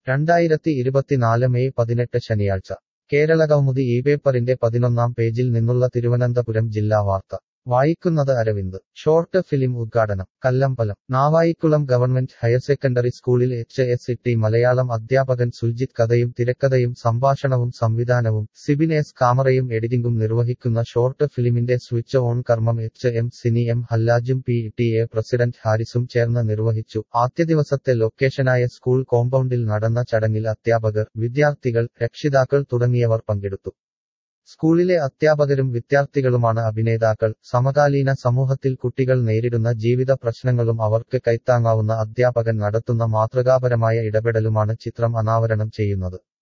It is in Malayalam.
രണ്ടായിരത്തി ഇരുപത്തിനാല് മെയ് പതിനെട്ട് ശനിയാഴ്ച കേരള കൗമുദി ഈ പേപ്പറിന്റെ പതിനൊന്നാം പേജിൽ നിന്നുള്ള തിരുവനന്തപുരം ജില്ലാ വാർത്ത വായിക്കുന്നത് അരവിന്ദ് ഷോർട്ട് ഫിലിം ഉദ്ഘാടനം Kallambalam Navaikulam government higher secondary സ്കൂളിൽ എച്ച് എസ് ഇട്ടി മലയാളം അധ്യാപകൻ സുൽജിത് കഥയും തിരക്കഥയും സംഭാഷണവും സംവിധാനവും സിബിൻ എസ് കാമറയും എഡിറ്റിംഗും നിർവഹിക്കുന്ന ഷോർട്ട് ഫിലിമിന്റെ സ്വിച്ച് ഓൺ കർമ്മം എച്ച് എം സിനി എം ഹല്ലാജും പി ടി എ പ്രസിഡന്റ് ഹാരിസും ചേർന്ന് നിർവഹിച്ചു ആദ്യ ദിവസത്തെ ലൊക്കേഷനായ സ്കൂൾ കോമ്പൗണ്ടിൽ നടന്ന ചടങ്ങിൽ അധ്യാപകർ വിദ്യാർത്ഥികൾ രക്ഷിതാക്കൾ തുടങ്ങിയവർ പങ്കെടുത്തു സ്കൂളിലെ അധ്യാപകരും വിദ്യാർത്ഥികളുമാണ് അഭിനേതാക്കൾ സമകാലീന സമൂഹത്തിൽ കുട്ടികൾ നേരിടുന്ന ജീവിത പ്രശ്നങ്ങളും അവർക്ക് കൈത്താങ്ങാവുന്ന അധ്യാപകൻ നടത്തുന്ന മാതൃകാപരമായ ഇടപെടലുമാണ് ചിത്രം അനാവരണം ചെയ്യുന്നത്